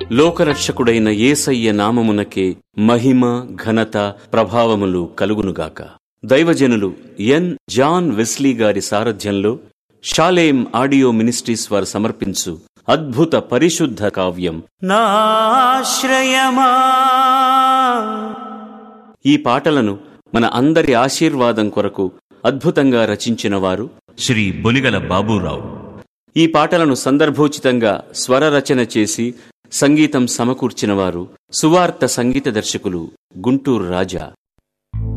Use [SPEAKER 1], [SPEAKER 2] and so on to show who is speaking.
[SPEAKER 1] లోకరక్షకుడైన యేసయ్య నామమునకే మహిమ ఘనత ప్రభావములు కలుగునుగాక దైవజనులు ఎన్ జాన్ వెస్లీ గారి సారథ్యంలో షాలేం ఆడియో మినిస్ట్రీస్ వారు సమర్పించు అద్భుత పరిశుద్ధ కావ్యం
[SPEAKER 2] నాశ్రయమా
[SPEAKER 1] ఈ పాటలను మన అందరి ఆశీర్వాదం కొరకు అద్భుతంగా రచించిన వారు
[SPEAKER 2] శ్రీ బొలిగల బాబూరావు
[SPEAKER 1] ఈ పాటలను సందర్భోచితంగా స్వర రచన చేసి సంగీతం సమకూర్చిన వారు సువార్త సంగీత దర్శకులు గుంటూరు రాజా